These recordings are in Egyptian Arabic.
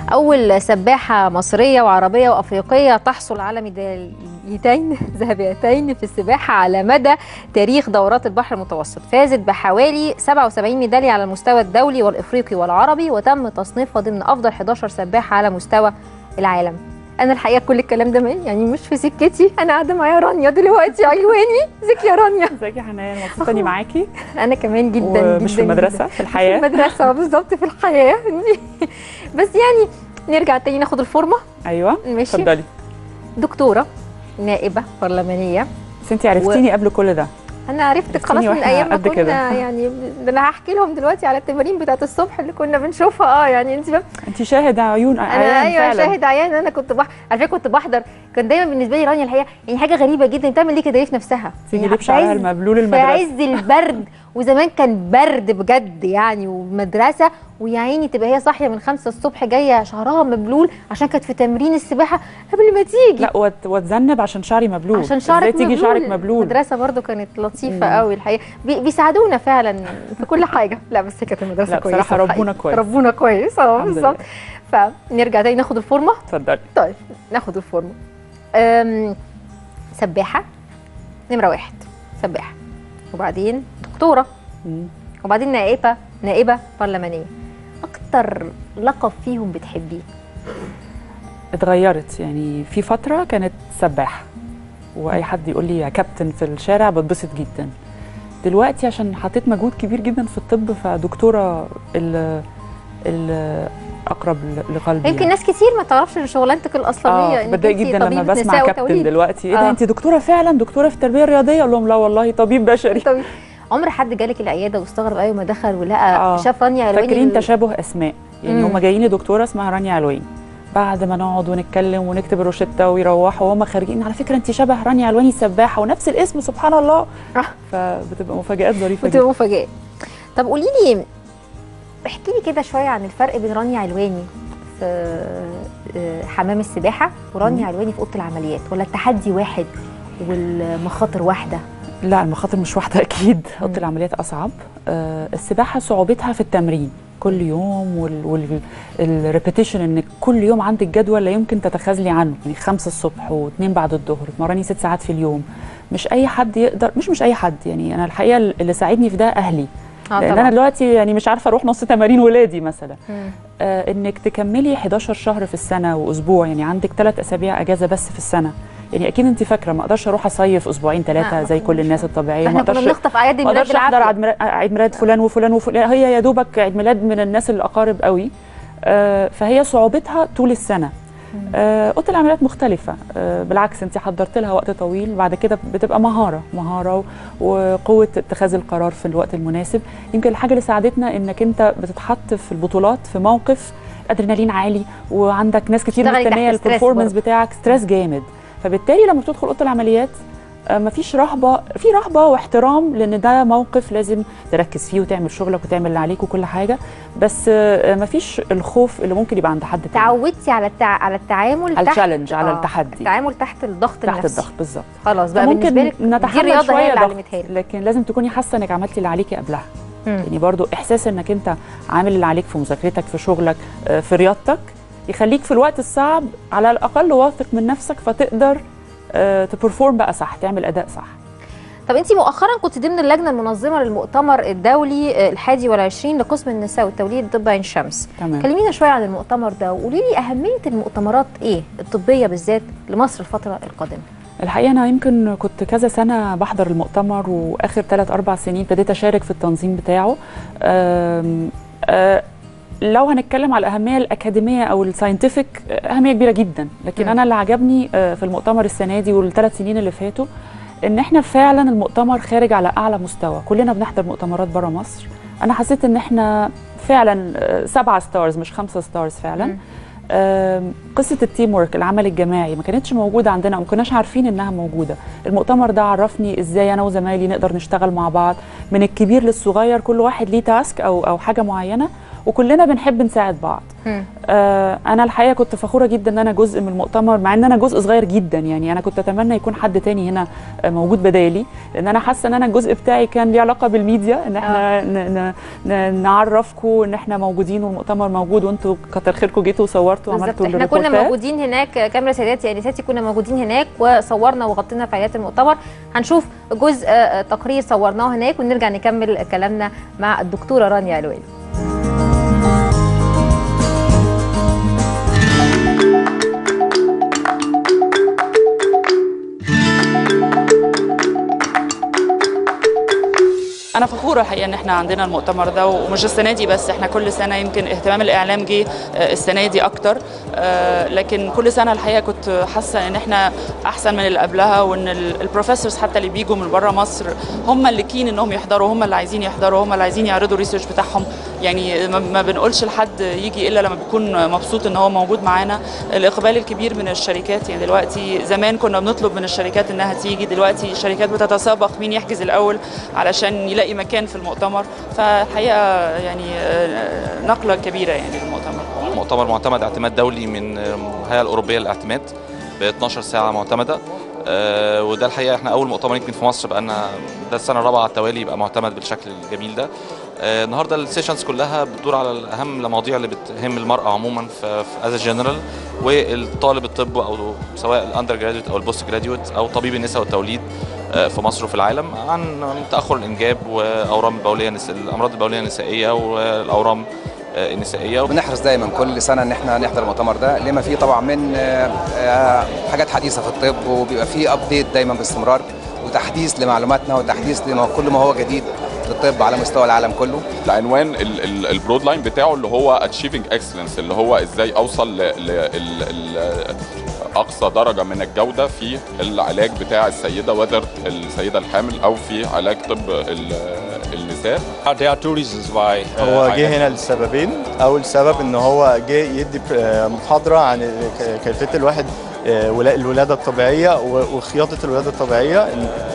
أول سباحة مصرية وعربية وأفريقية تحصل على ميداليتين ذهبيتين في السباحة على مدى تاريخ دورات البحر المتوسط فازت بحوالي 77 ميدالية على المستوى الدولي والإفريقي والعربي وتم تصنيفها ضمن أفضل 11 سباحة على مستوى العالم انا الحقيقه كل الكلام ده يعني مش في سكتي انا قاعده معايا رانيا دلوقتي علواني ازيك يا رانيا ازيك يا حنان مبسوطه اني معاكي انا كمان جدا ومش جدا في المدرسه جداً. في الحياه في المدرسه بالظبط في الحياه بس يعني نرجع تاني ناخد الفورمه ايوه ماشي اتفضلي دكتوره نائبه برلمانيه بس انت عرفتيني قبل كل ده انا عرفتك عرفتيني خلاص من وإحنا ايام ما قد كنا كده. يعني ده انا هحكي لهم دلوقتي على التمارين بتاعت الصبح اللي كنا بنشوفها اه يعني انت فاهم انت شاهد عيون انا عيان ايوه فعلا شاهد عيان انا كنت بح... على فكره كنت بحضر كان دايما بالنسبه لي رانيا الحقيقه يعني حاجه غريبه جدا بتعمل ليه كده ليه في نفسها تيجي يعني لبش عليها عز- المبلول في المدرسه عز البرد وزمان كان برد بجد يعني ومدرسه ويا عيني تبقى هي صاحيه من خمسة الصبح جايه شعرها مبلول عشان كانت في تمرين السباحه قبل ما تيجي لا وت- واتذنب عشان شعري مبلول عشان شعرك ازاي تيجي مبلول. شعرك مبلول المدرسه برضو كانت لطيفه مم. قوي الحقيقه بي بيساعدونا فعلا في كل حاجه لا بس هي كانت المدرسه لا، كويسه بصراحة الحقيقة. ربنا كويس. ربنا كويس اه الحمد بالظبط فنرجع تاني ناخد الفورمه اتفضلي طيب ناخد الفورمه أم، سباحه نمره واحد سباحه وبعدين دكتوره مم. وبعدين نائبه نائبه برلمانيه اكتر لقب فيهم بتحبيه اتغيرت يعني في فتره كانت سباح واي حد يقول لي يا كابتن في الشارع بتبسط جدا دلوقتي عشان حطيت مجهود كبير جدا في الطب فدكتوره ال ال اقرب لقلبي يمكن يعني. ناس كتير ما تعرفش ان شغلانتك الاصليه اه إنك بتضايق أنتي جدا لما طبيبة بسمع نساء كابتن وتوليد. دلوقتي ايه آه. ده انت دكتوره فعلا دكتوره في التربيه الرياضيه اقول لهم لا والله طبيب بشري طبيب. عمر حد جالك العياده واستغرب اول ما دخل ولقى آه. شاف رانيا علواني فاكرين ال- تشابه اسماء يعني مم. هم جايين لدكتوره اسمها رانيا علواني بعد ما نقعد ونتكلم ونكتب الروشته ويروحوا وهم خارجين على فكره انت شبه رانيا علواني السباحه ونفس الاسم سبحان الله آه. فبتبقى مفاجات ظريفه بتبقى جدا مفاجاه طب قولي لي احكي لي كده شويه عن الفرق بين رانيا علواني في آه، حمام السباحه ورانيا علواني في اوضه العمليات ولا التحدي واحد والمخاطر واحده لا المخاطر مش واحده اكيد مم. اوضه العمليات اصعب آه السباحه صعوبتها في التمرين كل يوم والريبيتيشن انك كل يوم عندك جدول لا يمكن تتخاذلي عنه يعني خمسة الصبح واثنين بعد الظهر تمرني ست ساعات في اليوم مش اي حد يقدر مش مش اي حد يعني انا الحقيقه اللي ساعدني في ده اهلي اه لان انا دلوقتي يعني مش عارفه اروح نص تمارين ولادي مثلا مم. آه انك تكملي 11 شهر في السنه واسبوع يعني عندك ثلاث اسابيع اجازه بس في السنه يعني اكيد انت فاكره ما اقدرش اروح اصيف اسبوعين ثلاثه لا، زي كل مش- الناس الطبيعيه ما احنا كنا اقدرش بنخطف اعياد ما الميلاد اقدرش احضر بالعافيه عيد ميلاد- عيد ميلاد فلان وفلان وفلان هي يا دوبك عيد ميلاد من الناس الاقارب قوي آه فهي صعوبتها طول السنه آه، اوضه العمليات مختلفه آه، بالعكس انت حضرت لها وقت طويل بعد كده بتبقى مهاره مهاره و- وقوه اتخاذ القرار في الوقت المناسب يمكن الحاجه اللي ساعدتنا انك انت بتتحط في البطولات في موقف ادرينالين عالي وعندك ناس كتير تشتغلي تحت مستنيه ستريس البرفورمانس برضه. بتاعك ستريس جامد فبالتالي لما بتدخل اوضه العمليات آه، مفيش رهبه في رهبه واحترام لان ده موقف لازم تركز فيه وتعمل شغلك وتعمل اللي عليك وكل حاجه بس آه، مفيش الخوف اللي ممكن يبقى عند حد تاني تعودتي على التع... على التعامل على تحت التشالنج على آه، التحدي التعامل تحت الضغط تحت النفسي الضغط بالظبط خلاص بقى بالنسبه ممكن لك دي نتحمل الرياضه هي شويه اللي ضغط علمتها لك لكن لازم تكوني حاسه انك عملتي اللي عليكي قبلها مم. يعني برضو احساس انك انت عامل اللي عليك في مذاكرتك في شغلك آه، في رياضتك يخليك في الوقت الصعب على الاقل واثق من نفسك فتقدر تبرفورم بقى صح تعمل اداء صح طب انت مؤخرا كنت ضمن اللجنه المنظمه للمؤتمر الدولي آه، الحادي والعشرين لقسم النساء والتوليد طب عين شمس تمام كلمينا شويه عن المؤتمر ده وقولي لي اهميه المؤتمرات ايه الطبيه بالذات لمصر الفتره القادمه الحقيقه انا يمكن كنت كذا سنه بحضر المؤتمر واخر ثلاث اربع سنين ابتديت اشارك في التنظيم بتاعه آم، آه، لو هنتكلم على الاهميه الاكاديميه او الساينتفك اهميه كبيره جدا لكن م. انا اللي عجبني آه، في المؤتمر السنه دي والثلاث سنين اللي فاتوا ان احنا فعلا المؤتمر خارج على اعلى مستوى كلنا بنحضر مؤتمرات بره مصر انا حسيت ان احنا فعلا آه، سبعة ستارز مش خمسة ستارز فعلا مم. آم، قصه التيم ورك العمل الجماعي ما كانتش موجوده عندنا وما كناش عارفين انها موجوده المؤتمر ده عرفني ازاي انا وزمايلي نقدر نشتغل مع بعض من الكبير للصغير كل واحد ليه تاسك او او حاجه معينه وكلنا بنحب نساعد بعض مم. آه، انا الحقيقه كنت فخوره جدا ان انا جزء من المؤتمر مع ان انا جزء صغير جدا يعني انا كنت اتمنى يكون حد تاني هنا آه، موجود بدالي لان انا حاسه ان انا الجزء بتاعي كان ليه علاقه بالميديا ان احنا ن- ن- ن- نعرفكم ان احنا موجودين والمؤتمر موجود وانتوا كتر خيركم جيتوا وصورتوا بالظبط وعملتوا احنا كنا الريبورتات. موجودين هناك كاميرا سيداتي انساتي كنا موجودين هناك وصورنا وغطينا فعاليات المؤتمر هنشوف جزء آه، تقرير صورناه هناك ونرجع نكمل كلامنا مع الدكتوره رانيا علواني انا فخوره الحقيقه ان احنا عندنا المؤتمر ده ومش السنه دي بس احنا كل سنه يمكن اهتمام الاعلام جه آه، السنه دي اكتر آه، لكن كل سنه الحقيقه كنت حاسه ان احنا احسن من اللي قبلها وان ال- البروفيسورز حتى اللي بيجوا من بره مصر هم اللي كين انهم يحضروا هم اللي عايزين يحضروا هم اللي عايزين يعرضوا الريسيرش بتاعهم يعني ما- ما بنقولش لحد يجي الا لما بيكون مبسوط ان هو موجود معانا الاقبال الكبير من الشركات يعني دلوقتي زمان كنا بنطلب من الشركات انها تيجي دلوقتي الشركات بتتسابق مين يحجز الاول علشان يلاقي مكان في المؤتمر فالحقيقه يعني آه، نقله كبيره يعني للمؤتمر مؤتمر معتمد اعتماد دولي من الهيئه الاوروبيه للاعتماد ب 12 ساعه معتمده آه، وده الحقيقه احنا اول مؤتمر يمكن في مصر بقالنا ده السنه الرابعه على التوالي يبقى معتمد بالشكل الجميل ده آه، النهارده السيشنز كلها بتدور على اهم المواضيع اللي بتهم المراه عموما في از جنرال والطالب الطب او سواء الاندر جراديوت او البوست جراديوت او طبيب النساء والتوليد آه، في مصر وفي العالم عن تاخر الانجاب واورام البوليه النس- الامراض البوليه النسائيه والاورام آه، النسائيه بنحرص دايما كل سنه ان احنا نحضر المؤتمر ده لما فيه طبعا من آه، آه، حاجات حديثه في الطب وبيبقى فيه ابديت دايما باستمرار وتحديث لمعلوماتنا وتحديث لكل ما هو جديد للطب على مستوى العالم كله العنوان ال- ال- البرود لاين بتاعه اللي هو achieving excellence اللي هو ازاي اوصل ل ل ال ال اقصى درجه من الجوده في العلاج بتاع السيده وذر السيده الحامل او في علاج طب ال- النساء There are two reasons why uh, هو I جه هنا لسببين اول سبب ان هو جه يدي آه، محاضره عن ك- كيفيه الواحد آه، ولا- الولاده الطبيعيه و- وخياطه الولاده الطبيعيه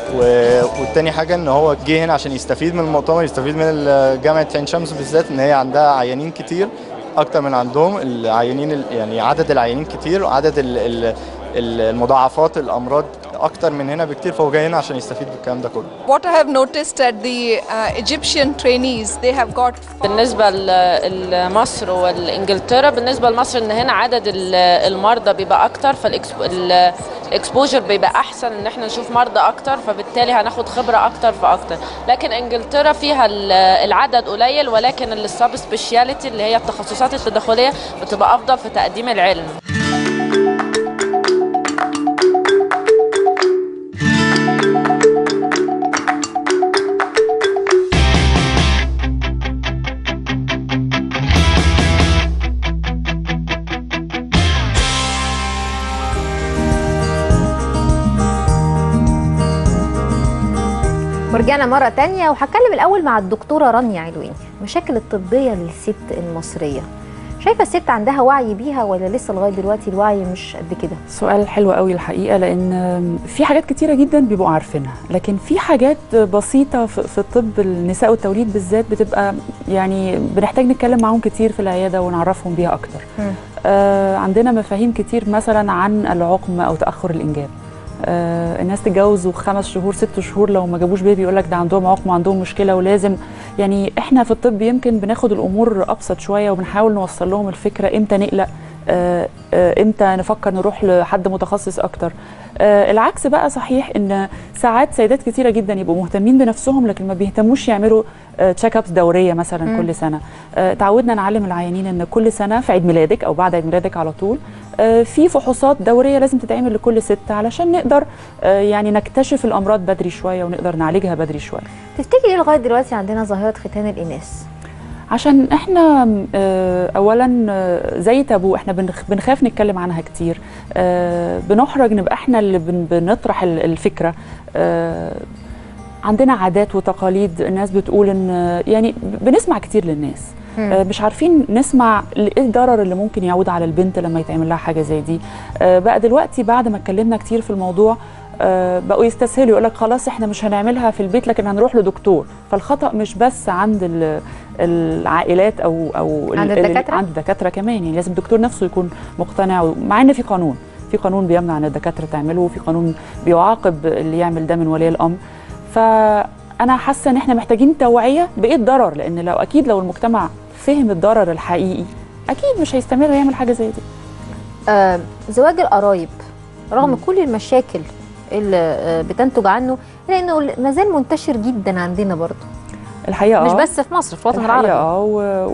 و- والتاني حاجه ان هو جه هنا عشان يستفيد من المؤتمر يستفيد من ال- جامعه عين شمس بالذات ان هي عندها عيانين كتير اكتر من عندهم العيانين ال- يعني عدد العيانين كتير وعدد ال- ال- ال- المضاعفات الامراض اكتر من هنا بكتير فهو جاي هنا عشان يستفيد بالكلام ده كله What I have noticed at the uh, Egyptian trainees, they have got بالنسبة ل- لمصر والإنجلترا بالنسبة لمصر إن هنا عدد ال- المرضى بيبقى أكتر فالإكسبوجر بيبقى أحسن إن إحنا نشوف مرضى أكتر فبالتالي هناخد خبرة أكتر فأكتر لكن إنجلترا فيها ال- العدد قليل ولكن السب سبيشاليتي اللي هي التخصصات التداخلية بتبقى أفضل في تقديم العلم ورجعنا مرة تانية وهتكلم الأول مع الدكتورة رانيا علواني المشاكل الطبية للست المصرية شايفة الست عندها وعي بيها ولا لسه لغاية دلوقتي الوعي مش قد كده؟ سؤال حلو قوي الحقيقه لان في حاجات كتيره جدا بيبقوا عارفينها لكن في حاجات بسيطه في في طب النساء والتوليد بالذات بتبقى يعني بنحتاج نتكلم معاهم كتير في العياده ونعرفهم بيها اكتر مم. آه عندنا مفاهيم كتير مثلا عن العقم او تاخر الانجاب آه الناس تتجوز وخمس شهور ست شهور لو ما جابوش بيبي يقول لك ده عندهم عقم وعندهم مشكله ولازم يعني احنا في الطب يمكن بناخد الامور ابسط شويه وبنحاول نوصل لهم الفكره امتى نقلق آه، آه، امتى نفكر نروح لحد متخصص اكتر آه، العكس بقى صحيح ان ساعات سيدات كتيره جدا يبقوا مهتمين بنفسهم لكن ما بيهتموش يعملوا تشيك ابس دوريه مثلا مم. كل سنه آه، تعودنا نعلم العيانين ان كل سنه في عيد ميلادك او بعد عيد ميلادك على طول آه، في فحوصات دوريه لازم تتعمل لكل ست علشان نقدر آه، يعني نكتشف الامراض بدري شويه ونقدر نعالجها بدري شويه تفتكري ليه لغاية دلوقتي عندنا ظاهرة ختان الإناث؟ عشان احنا آه، اولا آه، زي تابو احنا بنخ- بنخاف نتكلم عنها كتير آه، بنحرج نبقى احنا اللي بن- بنطرح ال- الفكره آه، عندنا عادات وتقاليد الناس بتقول ان يعني بنسمع كتير للناس مم. آه، مش عارفين نسمع ايه الضرر اللي ممكن يعود على البنت لما يتعمل لها حاجه زي دي آه، بقى دلوقتي بعد ما اتكلمنا كتير في الموضوع آه، بقوا يستسهلوا يقول لك خلاص احنا مش هنعملها في البيت لكن هنروح لدكتور فالخطا مش بس عند ال- العائلات او او ال- عند ال- الدكاترة؟ عند الدكاتره كمان يعني لازم الدكتور نفسه يكون مقتنع مع ان في قانون في قانون بيمنع ان الدكاتره تعمله وفي قانون بيعاقب اللي يعمل ده من ولي الامر فانا حاسه ان احنا محتاجين توعيه بايه الضرر لان لو اكيد لو المجتمع فهم الضرر الحقيقي اكيد مش هيستمر يعمل حاجه زي دي آه، زواج القرايب رغم كل المشاكل اللي آه، بتنتج عنه لانه ما زال منتشر جدا عندنا برضه الحقيقه مش آه. بس في مصر في الوطن الحقيقة العربي اه و-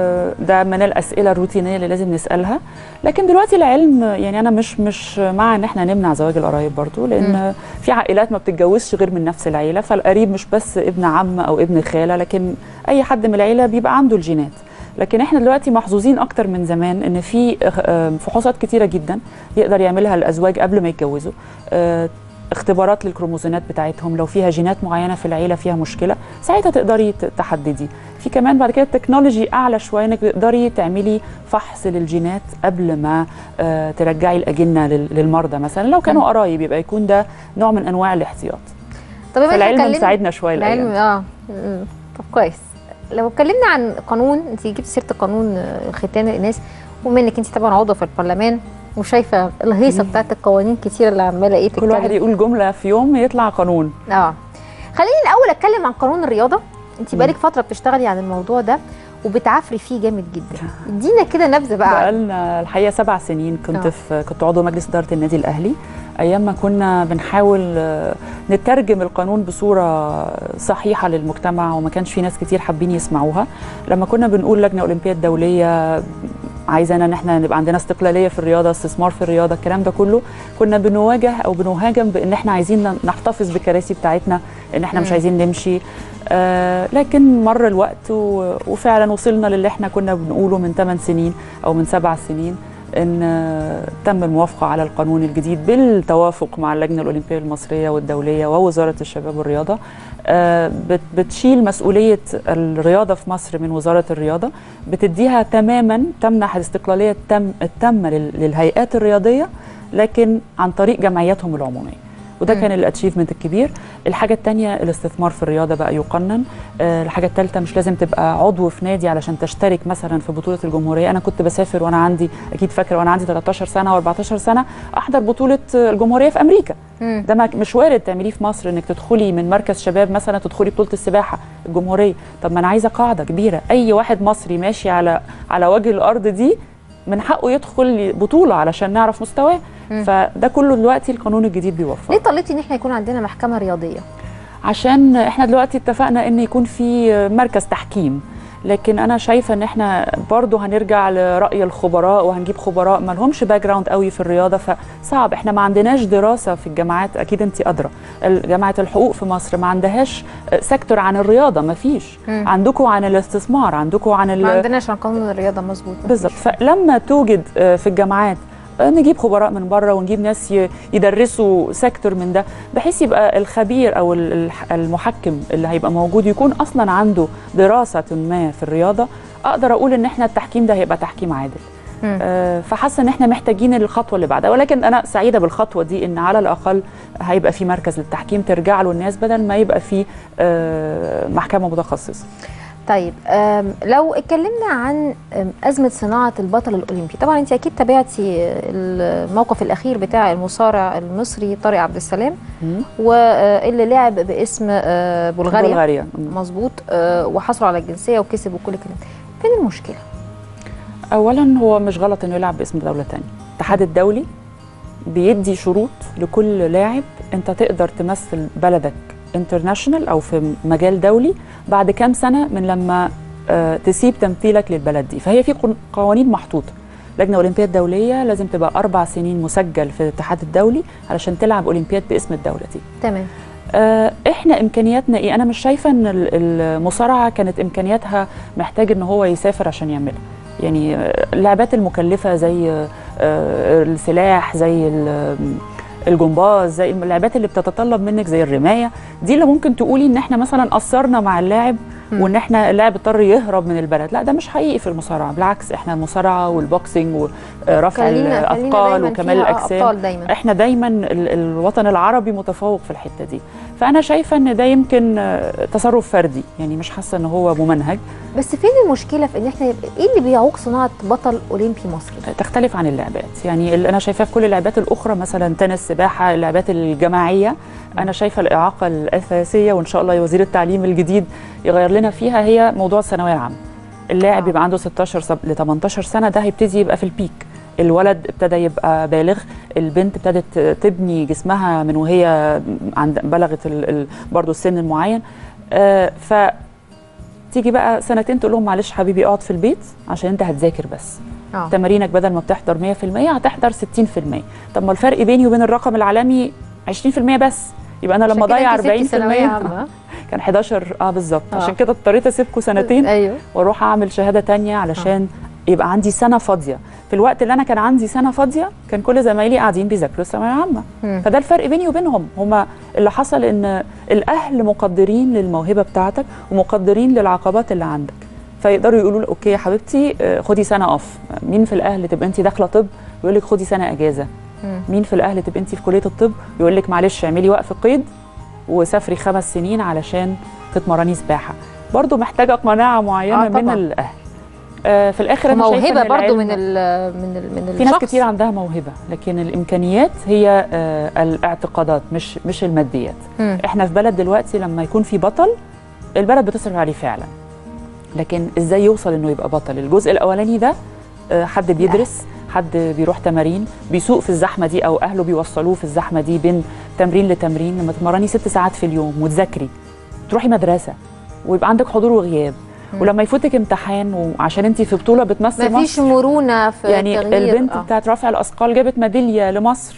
وده من الاسئله الروتينيه اللي لازم نسالها لكن دلوقتي العلم يعني انا مش مش مع ان احنا نمنع زواج القرايب برضو لان مم. في عائلات ما بتتجوزش غير من نفس العيله فالقريب مش بس ابن عم او ابن خاله لكن اي حد من العيله بيبقى عنده الجينات لكن احنا دلوقتي محظوظين اكتر من زمان ان في آه، فحوصات كتيره جدا يقدر يعملها الازواج قبل ما يتجوزوا آه، اختبارات للكروموزومات بتاعتهم لو فيها جينات معينه في العيله فيها مشكله ساعتها تقدري ت- تحددي في كمان بعد كده التكنولوجي اعلى شويه انك تقدري تعملي فحص للجينات قبل ما آه، ترجعي الاجنه لل- للمرضى مثلا لو كانوا قرايب يبقى يكون ده نوع من انواع الاحتياط طب بما إننا فالعلم اتكلمنا- مساعدنا شويه العلم الايام اه مم. طب كويس لو اتكلمنا عن قانون انت جبت سيره قانون آه، ختان الاناث وبما انك انت طبعا عضو في البرلمان وشايفه الهيصه بتاعت القوانين كتير اللي عماله ايه كل واحد تتكلم. يقول جمله في يوم يطلع قانون اه خليني الاول اتكلم عن قانون الرياضه انت بقالك فتره بتشتغلي عن الموضوع ده وبتعافري فيه جامد جدا ادينا كده نبذه بقى عنه. بقالنا الحقيقه سبع سنين كنت آه. في كنت عضو مجلس اداره النادي الاهلي ايام ما كنا بنحاول آه، نترجم القانون بصوره صحيحه للمجتمع وما كانش في ناس كتير حابين يسمعوها لما كنا بنقول لجنه اولمبيه دوليه عايزانا ان احنا نبقى عندنا استقلاليه في الرياضه استثمار في الرياضه الكلام ده كله كنا بنواجه او بنهاجم بان احنا عايزين نحتفظ بالكراسي بتاعتنا ان احنا مش مم. عايزين نمشي آه لكن مر الوقت و- وفعلا وصلنا للي احنا كنا بنقوله من 8 سنين او من 7 سنين ان آه، تم الموافقه على القانون الجديد بالتوافق مع اللجنه الاولمبيه المصريه والدوليه ووزاره الشباب والرياضه آه، بت- بتشيل مسؤوليه الرياضه في مصر من وزاره الرياضه بتديها تماما تمنح الاستقلاليه التم التامه لل- للهيئات الرياضيه لكن عن طريق جمعياتهم العموميه وده مم. كان الاتشيفمنت الكبير الحاجه الثانيه الاستثمار في الرياضه بقى يقنن آه، الحاجه الثالثه مش لازم تبقى عضو في نادي علشان تشترك مثلا في بطوله الجمهوريه انا كنت بسافر وانا عندي اكيد فاكر وانا عندي 13 سنه و14 سنه احضر بطوله آه، الجمهوريه في امريكا مم. ده ما- مش وارد تعمليه في مصر انك تدخلي من مركز شباب مثلا تدخلي بطوله السباحه الجمهوريه طب ما انا عايزه قاعده كبيره اي واحد مصري ماشي على على وجه الارض دي من حقه يدخل بطوله علشان نعرف مستواه مم. فده كله دلوقتي القانون الجديد بيوفر ليه طلبتي ان احنا يكون عندنا محكمه رياضيه عشان احنا دلوقتي اتفقنا ان يكون في مركز تحكيم لكن انا شايفه ان احنا برضو هنرجع لراي الخبراء وهنجيب خبراء ما لهمش باك جراوند قوي في الرياضه فصعب احنا ما عندناش دراسه في الجامعات اكيد انت ادرى جامعه الحقوق في مصر ما عندهاش سيكتور عن الرياضه ما فيش مم. عندكم عن الاستثمار عندكم عن ال- ما عندناش عن قانون الرياضه مظبوط بالظبط فلما توجد آه، في الجامعات آه، نجيب خبراء من بره ونجيب ناس ي- يدرسوا سيكتور من ده بحيث يبقى الخبير او ال- الح- المحكم اللي هيبقى موجود يكون اصلا عنده دراسه ما في الرياضه اقدر اقول ان احنا التحكيم ده هيبقى تحكيم عادل مم. آه، فحاسه ان احنا محتاجين الخطوه اللي بعدها ولكن انا سعيده بالخطوه دي ان على الاقل هيبقى في مركز للتحكيم ترجع له الناس بدل ما يبقى في آه، محكمه متخصصه طيب أم، لو اتكلمنا عن أم، أزمة صناعة البطل الأولمبي طبعا أنت أكيد تابعتي الموقف الأخير بتاع المصارع المصري طارق عبد السلام مم. واللي لعب باسم آه، بلغاريا بلغاريا مم. مظبوط آه، وحصل على الجنسية وكسب وكل الكلام فين المشكلة؟ اولا هو مش غلط انه يلعب باسم دوله تانية الاتحاد الدولي بيدي شروط لكل لاعب انت تقدر تمثل بلدك انترناشونال او في مجال دولي بعد كام سنه من لما آه، تسيب تمثيلك للبلد دي فهي في قن- قوانين محطوطه لجنه اولمبيه دوليه لازم تبقى اربع سنين مسجل في الاتحاد الدولي علشان تلعب اولمبياد باسم الدوله دي تمام آه، احنا امكانياتنا ايه انا مش شايفه ان ال- المصارعه كانت امكانياتها محتاج ان هو يسافر عشان يعملها يعني آه، اللعبات المكلفه زي آه، السلاح زي ال- الجمباز زي اللعبات اللي بتتطلب منك زي الرمايه دي اللي ممكن تقولي ان احنا مثلا قصرنا مع اللاعب وان احنا اللاعب اضطر يهرب من البلد لا ده مش حقيقي في المصارعه بالعكس احنا المصارعه والبوكسنج ورفع خلينا- خلينا الاثقال دايماً وكمال فيها الاجسام أبطال دايماً. احنا دايما ال- الوطن العربي متفوق في الحته دي فانا شايفه ان ده يمكن آه، تصرف فردي يعني مش حاسه ان هو ممنهج بس فين المشكله في ان احنا يبقى ايه اللي بيعوق صناعه بطل اولمبي مصري تختلف عن اللعبات يعني اللي انا شايفاه في كل اللعبات الاخرى مثلا تنس سباحه اللعبات الجماعيه انا شايفه الاعاقه الاساسيه وان شاء الله وزير التعليم الجديد يغير لنا فيها هي موضوع الثانويه العامه اللاعب آه. يبقى عنده 16 سب- ل 18 سنه ده هيبتدي يبقى في البيك الولد ابتدى يبقى بالغ البنت ابتدت تبني جسمها من وهي عند بلغت ال... ال... برضه السن المعين آه ف تيجي بقى سنتين تقول لهم معلش حبيبي اقعد في البيت عشان انت هتذاكر بس اه تمارينك بدل ما بتحضر 100% هتحضر 60% طب ما الفرق بيني وبين الرقم العالمي 20% بس يبقى انا لما عشان كده اضيع أنت سبتي ثانوية 40% عامة. كان 11 اه بالظبط آه. عشان كده اضطريت اسيبكم سنتين ايوه واروح اعمل شهاده تانية علشان يبقى عندي سنه فاضيه في الوقت اللي انا كان عندي سنه فاضيه كان كل زمايلي قاعدين بيذاكروا الثانويه العامه مم. فده الفرق بيني وبينهم هما اللي حصل ان الاهل مقدرين للموهبه بتاعتك ومقدرين للعقبات اللي عندك فيقدروا يقولوا لك اوكي يا حبيبتي آه، خدي سنه اوف مين في الاهل تبقى انت داخله طب يقول لك خدي سنه اجازه مم. مين في الاهل تبقى انت في كليه الطب يقول لك معلش اعملي وقف قيد وسافري خمس سنين علشان تتمرني سباحه برضو محتاجه قناعه معينه آه، من طبعاً. الاهل آه في الاخر أنا شايفة موهبه إن برضو العلم- من ال من ال من في ناس الشخص. كتير عندها موهبه لكن الامكانيات هي آه الاعتقادات مش مش الماديات مم. احنا في بلد دلوقتي لما يكون في بطل البلد بتصرف عليه فعلا لكن ازاي يوصل انه يبقى بطل الجزء الاولاني ده آه، حد بيدرس حد بيروح تمارين بيسوق في الزحمه دي او اهله بيوصلوه في الزحمه دي بين تمرين لتمرين لما تمرني ست ساعات في اليوم وتذاكري تروحي مدرسه ويبقى عندك حضور وغياب ولما يفوتك امتحان وعشان انت في بطوله بتمثل ما فيش مصر مرونه في يعني التغيير. البنت آه. بتاعت رفع الاثقال جابت ميداليه لمصر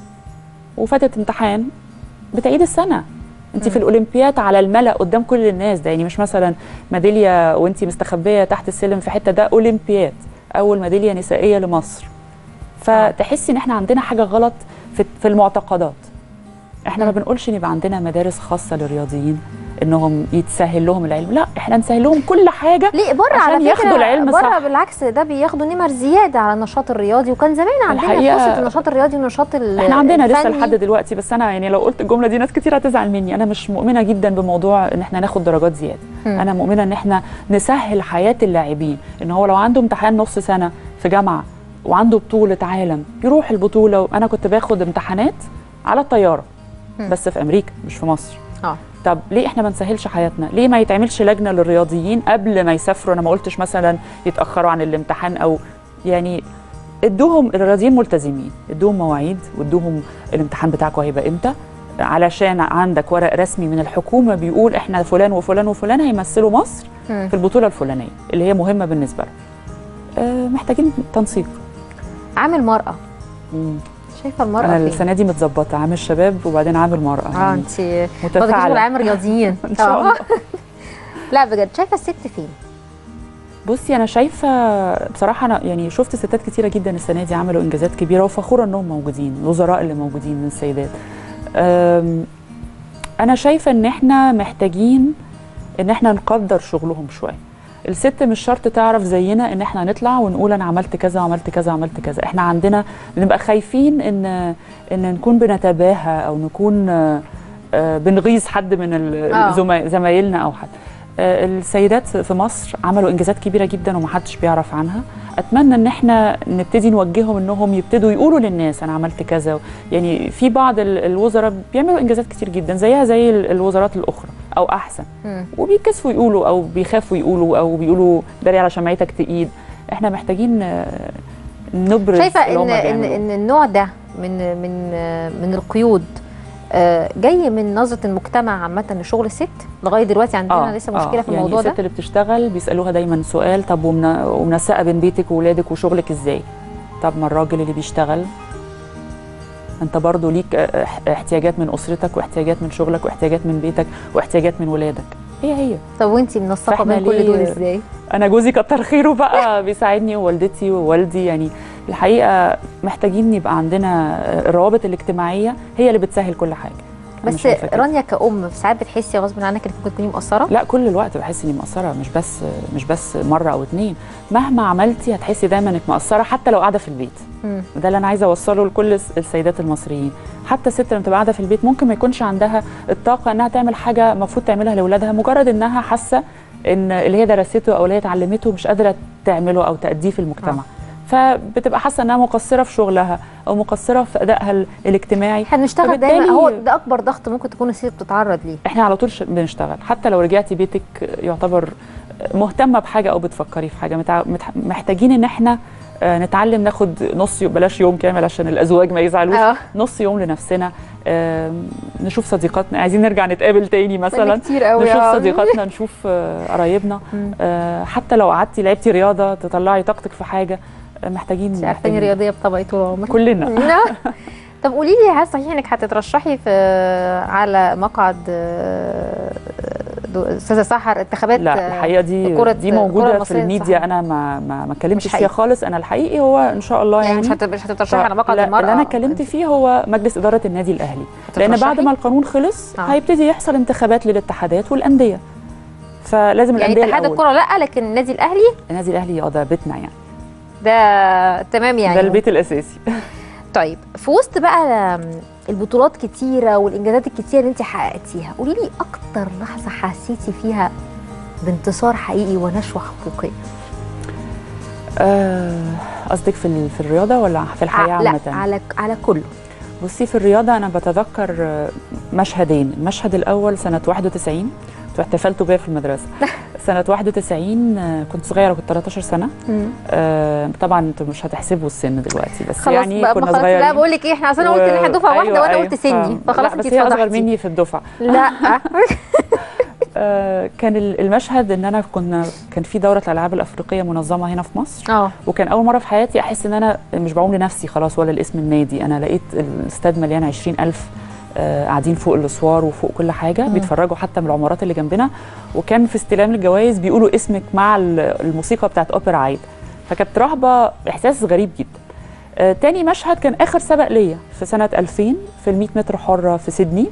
وفاتت امتحان بتعيد السنه انت في الاولمبياد على الملا قدام كل الناس ده يعني مش مثلا ميداليه وانت مستخبيه تحت السلم في حته ده اولمبياد اول ميداليه نسائيه لمصر فتحسي ان احنا عندنا حاجه غلط في في المعتقدات احنا ما بنقولش ان يبقى عندنا مدارس خاصه للرياضيين انهم يتسهل لهم العلم لا احنا نسهل لهم كل حاجه ليه بره عشان على فكره ياخدوا العلم بره صح. بالعكس ده بياخدوا نمر زياده على النشاط الرياضي وكان زمان عندنا الحقيقة فرصه النشاط الرياضي والنشاط ال- احنا عندنا لسه الفني. لحد دلوقتي بس انا يعني لو قلت الجمله دي ناس كتير هتزعل مني انا مش مؤمنه جدا بموضوع ان احنا ناخد درجات زياده مم. انا مؤمنه ان احنا نسهل حياه اللاعبين ان هو لو عنده امتحان نص سنه في جامعه وعنده بطوله عالم يروح البطوله وانا كنت باخد امتحانات على الطياره مم. بس في امريكا مش في مصر اه طب ليه احنا ما نسهلش حياتنا ليه ما يتعملش لجنه للرياضيين قبل ما يسافروا انا ما قلتش مثلا يتاخروا عن الامتحان او يعني ادوهم الرياضيين ملتزمين ادوهم مواعيد وادوهم الامتحان بتاعكم هيبقى امتى علشان عندك ورق رسمي من الحكومه بيقول احنا فلان وفلان وفلان هيمثلوا مصر مم. في البطوله الفلانيه اللي هي مهمه بالنسبه لهم آه، محتاجين تنسيق عامل مراه مم. شايفه المراه انا فين السنه دي متظبطه عامل شباب وبعدين عامل مراه اه يعني انت فاضل متفاعله عام رياضيين ان شاء آه. الله لا بجد شايفه الست فين بصي انا شايفه بصراحه انا يعني شفت ستات كتيره جدا السنه دي عملوا انجازات كبيره وفخوره انهم موجودين الوزراء اللي موجودين من السيدات أم، انا شايفه ان احنا محتاجين ان احنا نقدر شغلهم شويه الست مش شرط تعرف زينا ان احنا نطلع ونقول انا عملت كذا وعملت كذا وعملت كذا احنا عندنا بنبقى خايفين ان ان نكون بنتباهى او نكون آه، آه، بنغيظ حد من ال- آه. زما- زمايلنا او حد آه، السيدات في مصر عملوا انجازات كبيره جدا ومحدش بيعرف عنها اتمنى ان احنا نبتدي نوجههم انهم يبتدوا يقولوا للناس انا عملت كذا يعني في بعض ال- الوزراء بيعملوا انجازات كتير جدا زيها زي ال- الوزارات الاخرى او احسن مم. وبيتكسفوا يقولوا او بيخافوا يقولوا او بيقولوا داري على شمعتك تقيد احنا محتاجين آه، نبرز شايفه اللي ان هما ان بيعملوه. ان النوع ده من من من القيود آه، جاي من نظره المجتمع عامه لشغل الست لغايه دلوقتي عندنا لسه مشكله في الموضوع يعني ده الست اللي بتشتغل بيسالوها دايما سؤال طب ومن- ومنسقه بين بيتك وولادك وشغلك ازاي طب ما الراجل اللي بيشتغل انت برضو ليك اه، احتياجات من اسرتك واحتياجات من شغلك واحتياجات من بيتك واحتياجات من ولادك هي هي طب وانتي منسقه فإحنا بين كل ليه- دول ازاي انا جوزي كتر خيره بقى بيساعدني ووالدتي ووالدي يعني الحقيقه محتاجين يبقى عندنا الروابط الاجتماعيه هي اللي بتسهل كل حاجه أنا بس شايفة كده. رانيا كأم ساعات بتحسي غصب عنك انك ممكن تكوني مقصره لا كل الوقت بحس اني مقصره مش بس مش بس مره او اتنين مهما عملتي هتحسي دايما انك مقصره حتى لو قاعده في البيت مم. ده اللي انا عايزه اوصله لكل الس- السيدات المصريين حتى الست لما تبقى قاعده في البيت ممكن ما يكونش عندها الطاقه انها تعمل حاجه المفروض تعملها لاولادها مجرد انها حاسه ان اللي هي درسته او اللي هي اتعلمته مش قادره تعمله او تاديه في المجتمع فبتبقى حاسه انها مقصره في شغلها او مقصره في ادائها ال- الاجتماعي احنا بنشتغل فبالتالي- دايما هو ده اكبر ضغط ممكن تكون الست بتتعرض ليه احنا على طول ش- بنشتغل حتى لو رجعتي بيتك يعتبر مهتمه بحاجه او بتفكري في حاجه متع... متح... محتاجين ان احنا آه، نتعلم ناخد نص يوم بلاش يوم كامل عشان الازواج ما يزعلوش اه نص يوم لنفسنا آم، نشوف صديقاتنا عايزين نرجع نتقابل تاني مثلا كتير قوي نشوف آه. صديقاتنا نشوف آه، قرايبنا مم. آه، حتى لو قعدتي لعبتي رياضه تطلعي طاقتك في حاجه آه، محتاجين انت عارفاني محتاجين. رياضيه بطبعي طول عمري كلنا لا. طب قولي لي هل صحيح انك هتترشحي في على مقعد آه، دو- استاذه سحر انتخابات لا الحقيقه دي كرة- دي الكرة موجوده في المصرية الميديا صح. انا ما ما ما اتكلمتش مش فيها حقيقي. خالص انا الحقيقي هو ان شاء الله يعني يعني مش هت- مش هتترشحي على مقعد لا، المراه اللي انا اتكلمت فيه هو مجلس اداره النادي الاهلي لان بعد هتترشحي؟ ما القانون خلص آه. هيبتدي يحصل انتخابات للاتحادات والانديه فلازم يعني الانديه اتحاد الأول. الكره لا لكن النادي الاهلي النادي الاهلي اه ده بيتنا يعني ده تمام يعني ده البيت الاساسي طيب في وسط بقى البطولات كتيره والانجازات الكتيره اللي انت حققتيها قولي لي اكتر لحظه حسيتي فيها بانتصار حقيقي ونشوه حقيقيه آه، قصدك في ال- في الرياضه ولا في الحياه ع- لا عامه على على كله بصي في الرياضة أنا بتذكر آه، مشهدين المشهد الأول سنة 91 كنت احتفلتوا بيا في المدرسة سنة 91 آه، كنت صغيرة كنت 13 سنة آه، طبعا انتوا مش هتحسبوا السن دلوقتي بس خلاص يعني بقى كنا ما خلاص صغيرين لا بقول لك ايه احنا اصل انا قلت ان احنا دفعه واحده وانا قلت سني فخلاص لا انت بس هي أصغر اتفضحتي مني في الدفعة لا آه، كان ال- المشهد ان انا كنا كان في دوره الالعاب الافريقيه منظمه هنا في مصر اه وكان اول مره في حياتي احس ان انا مش بعوم لنفسي خلاص ولا لاسم النادي انا لقيت الاستاد مليان 20000 آه، قاعدين فوق الاسوار وفوق كل حاجه مم. بيتفرجوا حتى من العمارات اللي جنبنا وكان في استلام الجوائز بيقولوا اسمك مع ال- الموسيقى بتاعت اوبرا عيد فكانت رهبه احساس غريب جدا آه، تاني مشهد كان اخر سبق ليا في سنه 2000 في ال 100 متر حره في سيدني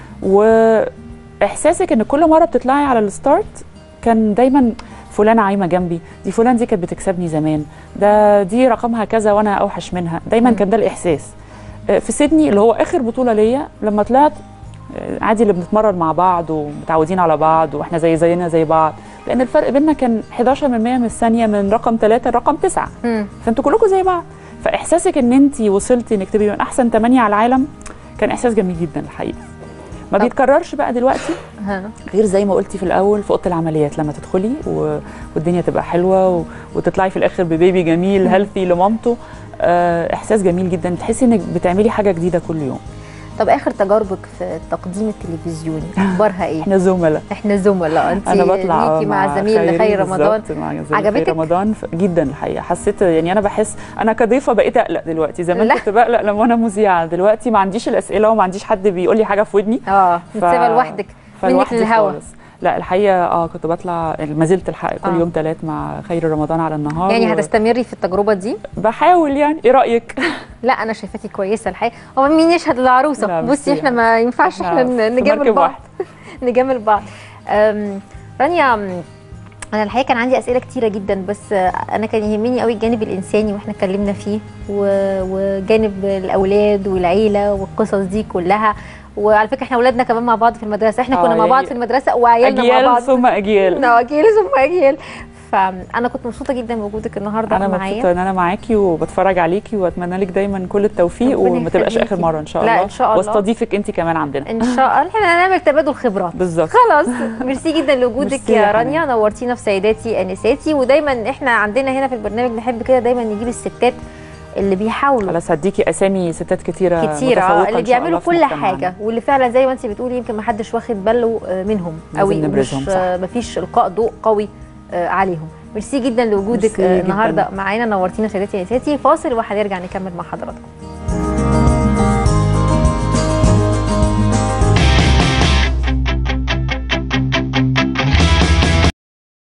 واحساسك ان كل مره بتطلعي على الستارت كان دايما فلانه عايمه جنبي دي فلان دي كانت بتكسبني زمان ده دي رقمها كذا وانا اوحش منها دايما مم. كان ده الاحساس آه، في سيدني اللي هو اخر بطوله ليا لما طلعت آه، عادي اللي بنتمرن مع بعض ومتعودين على بعض واحنا زي زينا زي بعض لان الفرق بيننا كان 11 من 100 من الثانيه من رقم 3 لرقم 9 مم. فانتوا كلكم زي بعض فاحساسك ان انت وصلتي انك تبقي من احسن 8 على العالم كان احساس جميل جدا الحقيقه ما طب. بيتكررش بقى دلوقتي ها. غير زي ما قلتي في الاول في اوضه العمليات لما تدخلي و... والدنيا تبقى حلوه و... وتطلعي في الاخر ببيبي جميل هيلثي لمامته آه، احساس جميل جدا تحسي انك بتعملي حاجه جديده كل يوم طب اخر تجاربك في التقديم التلفزيوني اخبارها ايه احنا زملاء احنا زملاء انت انا بطلع ليكي مع زميل خير رمضان بالظبط، مع زميل عجبتك؟ خير رمضان ف- جدا الحقيقه حسيت يعني انا بحس انا كضيفه بقيت اقلق دلوقتي زمان لا. كنت بقلق لما انا مذيعه دلوقتي ما عنديش الاسئله وما عنديش حد بيقول لي حاجه في ودني اه متسابه لوحدك منك فلوحدي للهوا خالص. لا الحقيقه اه كنت بطلع ما زلت الحق كل آه. يوم ثلاث مع خير رمضان على النهار يعني و- هتستمري في التجربه دي بحاول يعني ايه رايك لا انا شايفاكي كويسه الحقيقه هو مين يشهد للعروسه لا، بصي ميرسي احنا ما ينفعش إحنا احنا في نجامل مركب بعض واحد. نجامل بعض أم، رانيا أم، انا الحقيقه كان عندي اسئله كتيره جدا بس آه، انا كان يهمني قوي الجانب الانساني واحنا اتكلمنا فيه و- وجانب الاولاد والعيله والقصص دي كلها وعلى فكره احنا اولادنا كمان مع بعض في المدرسه احنا آه، كنا مع بعض يعني في المدرسه وعيالنا مع اجيال بعض ثم اجيال لا اجيال ثم اجيال فانا كنت مبسوطه جدا بوجودك النهارده انا معايا مبسوطه ان انا معاكي وبتفرج عليكي واتمنى لك دايما كل التوفيق ربنا وما تبقاش اخر يخليكي. مره ان شاء لا، الله إن شاء الله. واستضيفك انت كمان عندنا ان شاء الله احنا هنعمل تبادل خبرات بالظبط خلاص ميرسي جدا لوجودك ميرسي يا يا رانيا نورتينا في سيداتي انساتي ودايما احنا عندنا هنا في البرنامج نحب كده دايما نجيب الستات اللي بيحاولوا خلاص هديكي اسامي ستات كتيره كتير متفوقة اه إن اللي شاء بيعملوا الله في كل مجتمعنا. حاجه واللي فعلا زي ما انت بتقولي يمكن ما حدش واخد باله آه، منهم لازم قوي مش نبرزهم، صح. ما فيش القاء ضوء قوي آه، عليهم ميرسي جدا لوجودك ميرسي آه، جداً. النهارده معانا نورتينا سيداتي انساتي فاصل وهنرجع نكمل مع حضراتكم